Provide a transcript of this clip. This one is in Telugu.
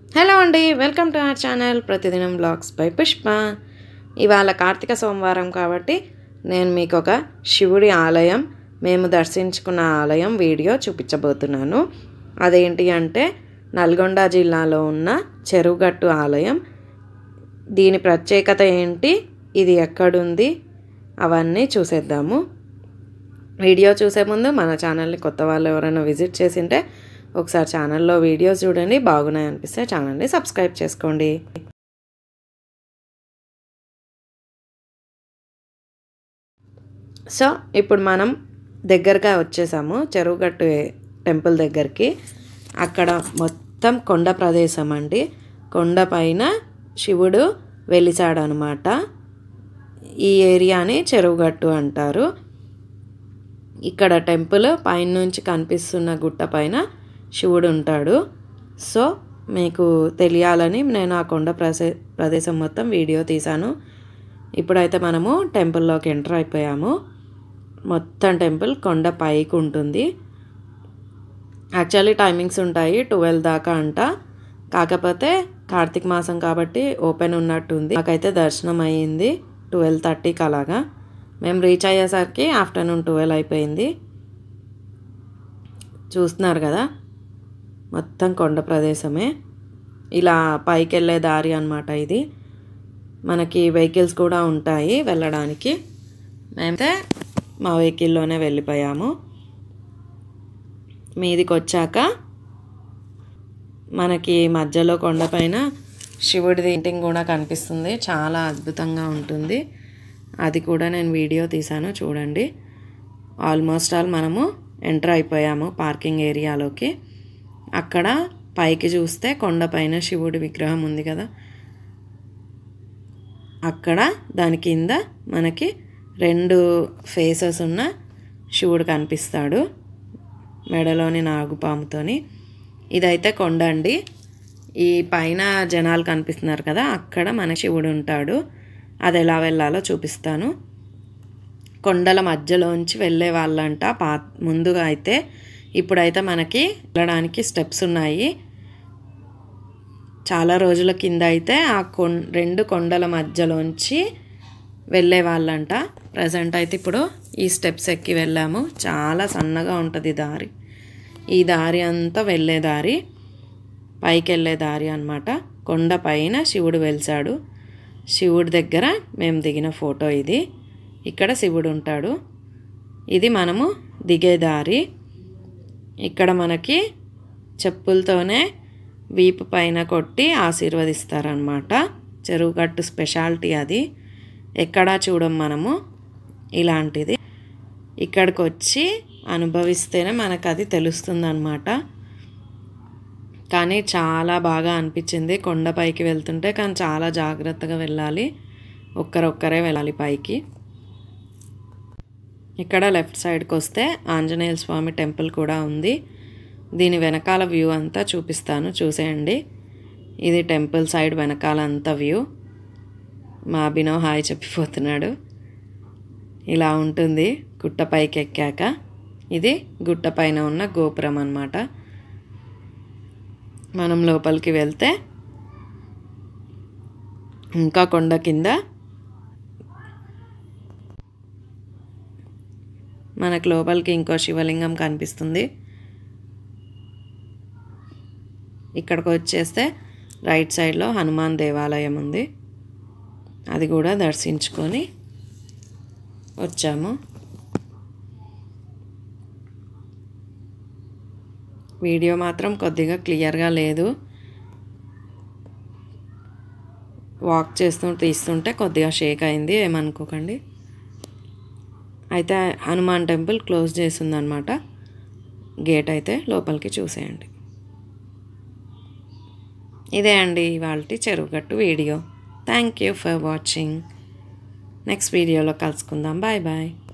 హలో అండి వెల్కమ్ టు అవర్ ఛానల్ ప్రతిదినం బ్లాగ్స్ బై పుష్ప ఇవాళ కార్తీక సోమవారం కాబట్టి నేను మీకు ఒక శివుడి ఆలయం మేము దర్శించుకున్న ఆలయం వీడియో చూపించబోతున్నాను అదేంటి అంటే నల్గొండ జిల్లాలో ఉన్న చెరువుగట్టు ఆలయం దీని ప్రత్యేకత ఏంటి ఇది ఎక్కడుంది అవన్నీ చూసేద్దాము వీడియో చూసే ముందు మన ఛానల్ని కొత్త వాళ్ళు ఎవరైనా విజిట్ చేసింటే ఒకసారి ఛానల్లో వీడియోస్ చూడండి బాగున్నాయి అనిపిస్తే ఛానల్ని సబ్స్క్రైబ్ చేసుకోండి సో ఇప్పుడు మనం దగ్గరగా వచ్చేసాము చెరువుగట్టు టెంపుల్ దగ్గరికి అక్కడ మొత్తం కొండ ప్రదేశం అండి కొండ పైన శివుడు వెలిసాడనమాట ఈ ఏరియాని చెరువుగట్టు అంటారు ఇక్కడ టెంపుల్ పైనుంచి కనిపిస్తున్న గుట్ట పైన శివుడు ఉంటాడు సో మీకు తెలియాలని నేను ఆ కొండ ప్రసే ప్రదేశం మొత్తం వీడియో తీశాను ఇప్పుడైతే మనము టెంపుల్లోకి ఎంటర్ అయిపోయాము మొత్తం టెంపుల్ కొండ పైకి ఉంటుంది యాక్చువల్లీ టైమింగ్స్ ఉంటాయి ట్వెల్వ్ దాకా అంట కాకపోతే కార్తీక మాసం కాబట్టి ఓపెన్ ఉన్నట్టుంది నాకైతే దర్శనం అయ్యింది ట్వెల్వ్ థర్టీకి అలాగా మేము రీచ్ అయ్యేసరికి ఆఫ్టర్నూన్ ట్వెల్వ్ అయిపోయింది చూస్తున్నారు కదా మొత్తం కొండ ప్రదేశమే ఇలా పైకి వెళ్ళే దారి అనమాట ఇది మనకి వెహికల్స్ కూడా ఉంటాయి వెళ్ళడానికి మేమైతే మా వెహికల్లోనే వెళ్ళిపోయాము మీదికి వచ్చాక మనకి మధ్యలో కొండపైన శివుడి పెయింటింగ్ కూడా కనిపిస్తుంది చాలా అద్భుతంగా ఉంటుంది అది కూడా నేను వీడియో తీశాను చూడండి ఆల్మోస్ట్ ఆల్ మనము ఎంటర్ అయిపోయాము పార్కింగ్ ఏరియాలోకి అక్కడ పైకి చూస్తే కొండపైన శివుడి విగ్రహం ఉంది కదా అక్కడ దాని కింద మనకి రెండు ఫేసెస్ ఉన్న శివుడు కనిపిస్తాడు మెడలోని నాగుపాముతోని ఇదైతే కొండ అండి ఈ పైన జనాలు కనిపిస్తున్నారు కదా అక్కడ మన శివుడు ఉంటాడు అది ఎలా వెళ్ళాలో చూపిస్తాను కొండల మధ్యలోంచి వెళ్ళే వాళ్ళంట పా ముందుగా అయితే ఇప్పుడైతే మనకి వెళ్ళడానికి స్టెప్స్ ఉన్నాయి చాలా రోజుల కింద అయితే ఆ కొం రెండు కొండల మధ్యలోంచి వెళ్ళే వాళ్ళంట ప్రజెంట్ అయితే ఇప్పుడు ఈ స్టెప్స్ ఎక్కి వెళ్ళాము చాలా సన్నగా ఉంటుంది దారి ఈ దారి అంతా వెళ్ళే దారి పైకి వెళ్ళే దారి అనమాట కొండ పైన శివుడు వెలిసాడు శివుడి దగ్గర మేము దిగిన ఫోటో ఇది ఇక్కడ శివుడు ఉంటాడు ఇది మనము దిగే దారి ఇక్కడ మనకి చెప్పులతోనే వీపు పైన కొట్టి ఆశీర్వదిస్తారనమాట చెరువుగట్టు స్పెషాలిటీ అది ఎక్కడా చూడం మనము ఇలాంటిది ఇక్కడికి వచ్చి అనుభవిస్తేనే మనకు అది తెలుస్తుందన్నమాట కానీ చాలా బాగా అనిపించింది కొండపైకి వెళ్తుంటే కానీ చాలా జాగ్రత్తగా వెళ్ళాలి ఒక్కరొక్కరే వెళ్ళాలి పైకి ఇక్కడ లెఫ్ట్ సైడ్కి వస్తే ఆంజనేయ స్వామి టెంపుల్ కూడా ఉంది దీని వెనకాల వ్యూ అంతా చూపిస్తాను చూసేయండి ఇది టెంపుల్ సైడ్ వెనకాల అంతా వ్యూ మా అభినవ్ హాయ్ చెప్పిపోతున్నాడు ఇలా ఉంటుంది గుట్ట పైకి ఎక్కాక ఇది గుట్ట పైన ఉన్న గోపురం అన్నమాట మనం లోపలికి వెళ్తే ఇంకా కొండ కింద మనకు లోపలికి ఇంకో శివలింగం కనిపిస్తుంది ఇక్కడికి వచ్చేస్తే రైట్ సైడ్లో హనుమాన్ దేవాలయం ఉంది అది కూడా దర్శించుకొని వచ్చాము వీడియో మాత్రం కొద్దిగా క్లియర్గా లేదు వాక్ చేస్తూ తీస్తుంటే కొద్దిగా షేక్ అయింది ఏమనుకోకండి అయితే హనుమాన్ టెంపుల్ క్లోజ్ చేసిందనమాట గేట్ అయితే లోపలికి చూసేయండి ఇదే అండి ఇవాళ Cheruvugattu video thank you for watching next వీడియోలో కలుసుకుందాం బాయ్ బాయ్